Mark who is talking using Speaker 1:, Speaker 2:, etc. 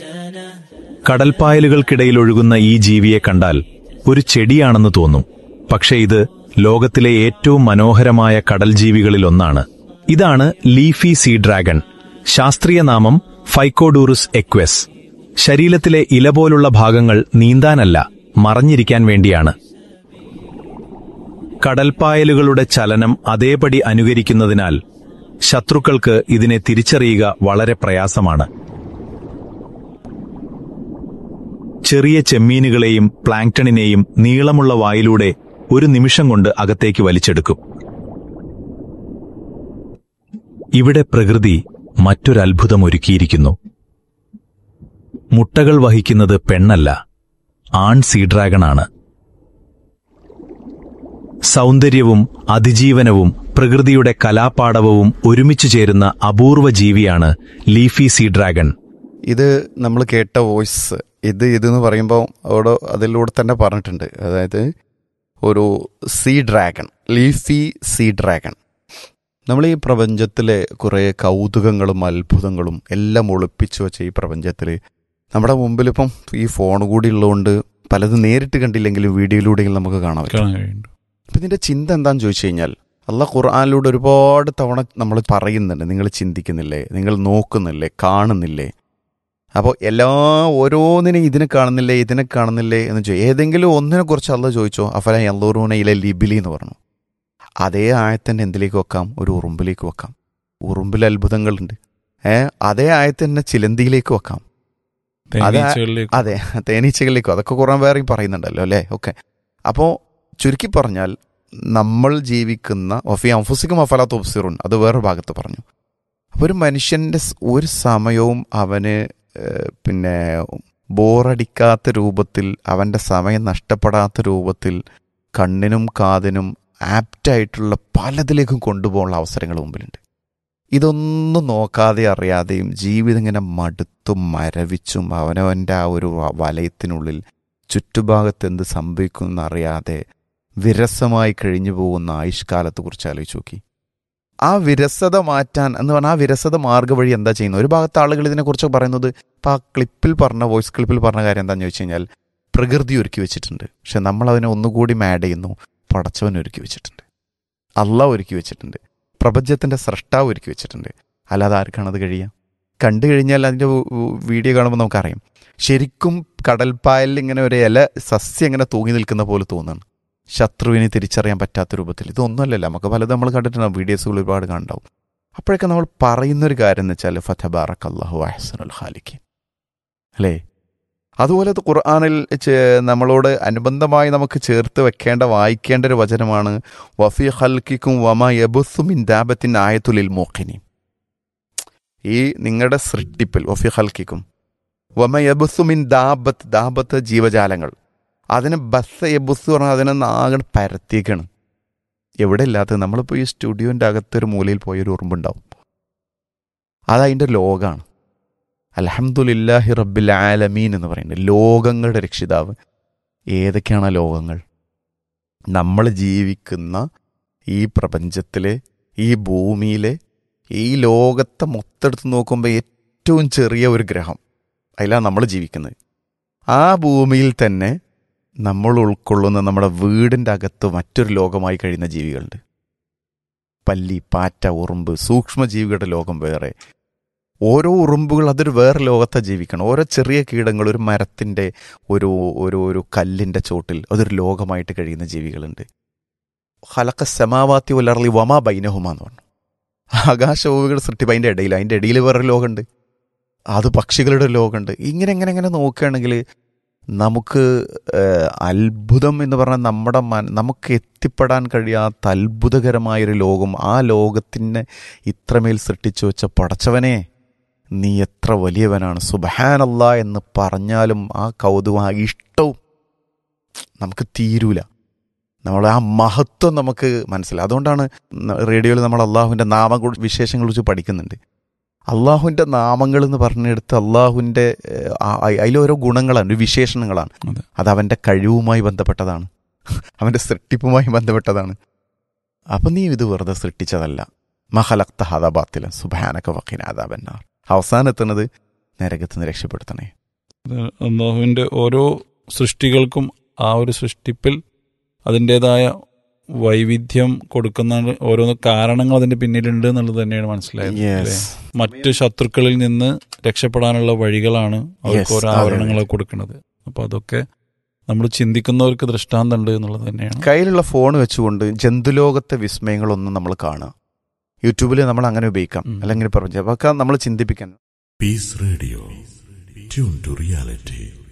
Speaker 1: കടൽപ്പായലുകൾക്കിടയിൽ ഒഴുകുന്ന ഈ ജീവിയെ കണ്ടാൽ ഒരു ചെടിയാണെന്ന് തോന്നും പക്ഷെ ഇത് ലോകത്തിലെ ഏറ്റവും മനോഹരമായ കടൽ ജീവികളിൽ ഒന്നാണ് ഇതാണ് ലീഫി സീ ഡ്രാഗൺ ശാസ്ത്രീയ നാമം ഫൈക്കോഡൂറുസ് എക്വസ് ശരീരത്തിലെ ഇല പോലുള്ള ഭാഗങ്ങൾ നീന്താനല്ല മറഞ്ഞിരിക്കാൻ വേണ്ടിയാണ് കടൽപ്പായലുകളുടെ ചലനം അതേപടി അനുകരിക്കുന്നതിനാൽ ശത്രുക്കൾക്ക് ഇതിനെ തിരിച്ചറിയുക വളരെ പ്രയാസമാണ് ചെറിയ ചെമ്മീനുകളെയും പ്ലാങ്ടണിനെയും നീളമുള്ള വായിലൂടെ ഒരു നിമിഷം കൊണ്ട് അകത്തേക്ക് വലിച്ചെടുക്കും ഇവിടെ പ്രകൃതി മറ്റൊരത്ഭുതമൊരുക്കിയിരിക്കുന്നു മുട്ടകൾ വഹിക്കുന്നത് പെണ്ണല്ല ആൺ സീഡ്രാഗണാണ് സൗന്ദര്യവും അതിജീവനവും പ്രകൃതിയുടെ കലാപാടവവും ഒരുമിച്ചു ചേരുന്ന അപൂർവ ജീവിയാണ് ലീഫി സീ ഡ്രാഗൺ
Speaker 2: ഇത് നമ്മൾ കേട്ട വോയിസ് ഇത് ഇതെന്ന് പറയുമ്പോൾ അവിടെ അതിലൂടെ തന്നെ പറഞ്ഞിട്ടുണ്ട് അതായത് ഒരു sea dragon leafy sea dragon നമ്മൾ ഈ പ്രപഞ്ചത്തിലെ കുറേ കൗതുകങ്ങളും അത്ഭുതങ്ങളും എല്ലാം ഒളിപ്പിച്ചു വെച്ച ഈ പ്രപഞ്ചത്തിൽ നമ്മുടെ മുമ്പിലിപ്പം ഈ ഫോൺ കൂടി ഉള്ളതുകൊണ്ട് പലതും നേരിട്ട് കണ്ടില്ലെങ്കിലും വീഡിയോയിലൂടെയെങ്കിലും നമുക്ക് കാണാൻ പറ്റും
Speaker 3: കാണാൻ കഴിയുന്നുണ്ട്
Speaker 2: അപ്പം ഇതിൻ്റെ ചിന്ത എന്താണെന്ന് ചോദിച്ചു കഴിഞ്ഞാൽ അള്ളാഹ് ഖുർആാനിലൂടെ ഒരുപാട് തവണ നമ്മൾ പറയുന്നുണ്ട് നിങ്ങൾ ചിന്തിക്കുന്നില്ലേ നിങ്ങൾ നോക്കുന്നില്ലേ കാണുന്നില്ലേ അപ്പോൾ എല്ലാ ഓരോന്നിനും ഇതിനെ കാണുന്നില്ലേ ഇതിനെ കാണുന്നില്ലേ എന്ന് ചോദിച്ചു ഏതെങ്കിലും ഒന്നിനെ കുറിച്ച് അള്ള ചോദിച്ചോ അഫല എല്ലൂറൂനയിലെ ലിബിലി എന്ന് പറഞ്ഞു അതേ ആയത്തന്നെ എന്തിലേക്ക് വെക്കാം ഒരു ഉറുമ്പിലേക്ക് വെക്കാം ഉറുമ്പിൽ അത്ഭുതങ്ങളുണ്ട് ഏ അതേ ആയത്തന്നെ ചിലന്തിയിലേക്ക് വെക്കാം
Speaker 3: തേനീച്ചകളിലേക്ക്
Speaker 2: അതെ തേനീച്ചകളിലേക്കും അതൊക്കെ കുറേ വേറെ പറയുന്നുണ്ടല്ലോ അല്ലേ ഓക്കെ അപ്പോൾ ചുരുക്കി പറഞ്ഞാൽ നമ്മൾ ജീവിക്കുന്ന ഒഫി അംഫുസിക്കും അഫല തുബ്സിറുൻ അത് വേറെ ഭാഗത്ത് പറഞ്ഞു അപ്പോൾ ഒരു മനുഷ്യൻ്റെ സ് ഒരു സമയവും അവന് ഏഹ്, പിന്നെ ബോറടിക്കാത്ത രൂപത്തിൽ അവൻ്റെ സമയം നഷ്ടപ്പെടാത്ത രൂപത്തിൽ കണ്ണിനും കാതിനും ആപ്റ്റായിട്ടുള്ള പലതിലേക്കും കൊണ്ടുപോകാനുള്ള അവസരങ്ങൾ മുമ്പിലുണ്ട് ഇതൊന്നും നോക്കാതെ അറിയാതെയും ജീവിതം ഇങ്ങനെ മടുത്തും മരവിച്ചും അവനവൻ്റെ ആ ഒരു വ- വലയത്തിനുള്ളിൽ ചുറ്റുഭാഗത്ത് എന്ത് സംഭവിക്കുമെന്ന് അറിയാതെ വിരസമായി കഴിഞ്ഞു പോകുന്ന ആയുഷ്കാലത്തെക്കുറിച്ച് ആലോചിച്ച് നോക്കി ആ വിരസത മാറ്റാൻ എന്ന് പറഞ്ഞാൽ ആ വിരസത മാർഗ വഴി എന്താ ചെയ്യുന്നത് ഒരു ഭാഗത്ത് ആളുകൾ ഇതിനെക്കുറിച്ച് പറയുന്നത് ഇപ്പം ആ ക്ലിപ്പിൽ പറഞ്ഞ വോയിസ് ക്ലിപ്പിൽ പറഞ്ഞ കാര്യം എന്താണെന്ന് ചോദിച്ചു കഴിഞ്ഞാൽ പ്രകൃതി ഒരുക്കി വെച്ചിട്ടുണ്ട് പക്ഷെ നമ്മൾ അതിനെ ഒന്നുകൂടി മാഡ് ചെയ്യുന്നു പടച്ചവൻ ഒരുക്കി വെച്ചിട്ടുണ്ട് അള്ളാഹ് ഒരുക്കി വെച്ചിട്ടുണ്ട് പ്രപഞ്ചത്തിന്റെ സ്രഷ്ടാവ് ഒരുക്കി വെച്ചിട്ടുണ്ട് അല്ലാതെ ആർക്കാണ് അത് കഴിയുക കണ്ടു കഴിഞ്ഞാൽ അതിന്റെ വ- വ- വീഡിയോ കാണുമ്പോൾ നമുക്കറിയാം ശരിക്കും കടൽപ്പായലിൽ ഇങ്ങനെ ഒരു ഇല സസ്യം ഇങ്ങനെ തൂങ്ങി നിൽക്കുന്ന പോലെ തോന്നുന്നു ശത്രുവിനെ തിരിച്ചറിയാൻ പറ്റാത്ത രൂപത്തിൽ ഇതൊന്നുമല്ലല്ലോ നമുക്ക് പലതും നമ്മൾ കണ്ടിട്ടുണ്ടാവും വീഡിയോസുകൾ ഒരുപാട് കണ്ടാവും അപ്പോഴൊക്കെ നമ്മൾ പറയുന്നൊരു കാര്യം എന്ന് വെച്ചാൽ ഫതബാറക് അള്ളാഹു അഹ്സനുൽ ഖാലിഖ് അല്ലേ അതുപോലെ ഇത് ഖുർആാനിൽ ചേ- നമ്മളോട് അനുബന്ധമായി നമുക്ക് ചേർത്ത് വെക്കേണ്ട വായിക്കേണ്ട ഒരു വചനമാണ് വഫി ഹൽക്കിക്കും വമ യബുസുമിൻ ദാബത്തിൻ ആയത്തുലിൽ മോഖിനി ഈ നിങ്ങളുടെ സൃഷ്ടിപ്പിൽ വഫി ഹൽക്കിക്കും വമ യബുസുമിൻ ദാബത്ത് ദാബത്ത് ജീവജാലങ്ങൾ അതിന് ബസ് യബുസ് പറഞ്ഞാൽ അതിനെ നാഗണ് പരത്തിയേക്കാണ് എവിടെ ഇല്ലാത്തത് നമ്മളിപ്പോൾ ഈ സ്റ്റുഡിയോൻ്റെ അകത്തൊരു മൂലയിൽ പോയൊരു ഉറുമ്പുണ്ടാവും അതതിൻ്റെ ലോകമാണ് അലഹമുല്ലാഹി റബ്ബിൽ ആലമീൻ എന്ന് പറയുന്നത് ലോകങ്ങളുടെ രക്ഷിതാവ് ഏതൊക്കെയാണ് ആ ലോകങ്ങൾ നമ്മൾ ജീവിക്കുന്ന ഈ പ്രപഞ്ചത്തിലെ ഈ ഭൂമിയിലെ ഈ ലോകത്തെ മൊത്തെടുത്ത് നോക്കുമ്പോൾ ഏറ്റവും ചെറിയ ഒരു ഗ്രഹം അതിലാണ് നമ്മൾ ജീവിക്കുന്നത് ആ ഭൂമിയിൽ തന്നെ നമ്മൾ ഉൾക്കൊള്ളുന്ന നമ്മുടെ വീടിൻ്റെ അകത്ത് മറ്റൊരു ലോകമായി കഴിയുന്ന ജീവികളുണ്ട് പല്ലി പാറ്റ ഉറുമ്പ് സൂക്ഷ്മജീവികളുടെ ലോകം വേറെ ഓരോ ഉറുമ്പുകൾ അതൊരു വേറെ ലോകത്തെ ജീവിക്കണം ഓരോ ചെറിയ കീടങ്ങൾ ഒരു മരത്തിൻ്റെ ഒരു ഒരു ഒരു കല്ലിൻ്റെ ചോട്ടിൽ അതൊരു ലോകമായിട്ട് കഴിയുന്ന ജീവികളുണ്ട് ഹലക്ക സമാവാത്തി ഉലർലി വമാ ബൈനഹുമ എന്ന് പറഞ്ഞു ആകാശഭൂമികൾ സൃഷ്ടിപ്പ് അതിൻ്റെ ഇടയിൽ അതിൻ്റെ ഇടയിൽ വേറൊരു ലോകമുണ്ട് അത് പക്ഷികളുടെ ഒരു ലോകമുണ്ട് ഇങ്ങനെ ഇങ്ങനെ ഇങ്ങനെ നോക്കുകയാണെങ്കിൽ നമുക്ക് ഏഹ്, അത്ഭുതം എന്ന് പറഞ്ഞാൽ നമ്മുടെ മന നമുക്ക് എത്തിപ്പെടാൻ കഴിയാത്ത അത്ഭുതകരമായൊരു ലോകം ആ ലോകത്തിനെ ഇത്രമേൽ സൃഷ്ടിച്ചു വെച്ച പടച്ചവനെ നീ എത്ര വലിയവനാണ് സുബഹാനല്ല എന്ന് പറഞ്ഞാലും ആ കൗതുകം ആ ഇഷ്ടവും നമുക്ക് തീരൂല നമ്മൾ ആ മഹത്വം നമുക്ക് മനസ്സിലാവും അതുകൊണ്ടാണ് റേഡിയോയിൽ നമ്മൾ അള്ളാഹുവിൻ്റെ നാമ വിശേഷങ്ങളെ കുറിച്ച് പഠിക്കുന്നുണ്ട് അള്ളാഹുവിൻ്റെ നാമങ്ങൾ എന്ന് പറഞ്ഞെടുത്ത് അള്ളാഹുവിൻ്റെ അതിലോരോ ഗുണങ്ങളാണ് ഒരു വിശേഷണങ്ങളാണ്
Speaker 3: അതെ.
Speaker 2: അത് അവൻ്റെ കഴിവുമായി ബന്ധപ്പെട്ടതാണ് അവൻ്റെ സൃഷ്ടിപ്പുമായി ബന്ധപ്പെട്ടതാണ് അപ്പം നീ ഇത് വെറുതെ സൃഷ്ടിച്ചതല്ല മഹലക്ത ഹദബാത്തില സുബാനക വക്കീനാദാബന്നാർ അവസാനം എത്തുന്നത് നരകത്ത് നിന്ന് രക്ഷപ്പെടുത്തണേ
Speaker 3: അള്ളാഹുവിന്റെ ഓരോ സൃഷ്ടികൾക്കും ആ ഒരു സൃഷ്ടിപ്പിൽ അതിൻ്റെതായ വൈവിധ്യം കൊടുക്കുന്ന ഓരോന്ന് കാരണങ്ങൾ അതിന്റെ പിന്നിലുണ്ട് എന്നുള്ളത് തന്നെയാണ് മനസ്സിലായത് അല്ലേ? മറ്റ് ശത്രുക്കളിൽ നിന്ന് രക്ഷപ്പെടാനുള്ള വഴികളാണ് അവർക്ക്
Speaker 2: Yes,
Speaker 3: ഓരോ
Speaker 2: അതെ, അതെ.
Speaker 3: ആവരണങ്ങളെ കൊടുക്കുന്നത് അപ്പൊ അതൊക്കെ നമ്മൾ ചിന്തിക്കുന്നവർക്ക് ദൃഷ്ടാന്തമുണ്ട് എന്നുള്ളത് തന്നെയാണ്
Speaker 2: കയ്യിലുള്ള ഫോൺ വെച്ചുകൊണ്ട് ജന്തുലോകത്തെ വിസ്മയങ്ങളൊന്നും നമ്മൾ കാണുക യൂട്യൂബിൽ നമ്മൾ അങ്ങനെ ഉപയോഗിക്കാം
Speaker 3: ഉം.
Speaker 2: അല്ലെങ്കിൽ പറഞ്ഞു അതൊക്കെ നമ്മൾ ചിന്തിപ്പിക്കാൻ
Speaker 4: Peace Radio. Tune to reality.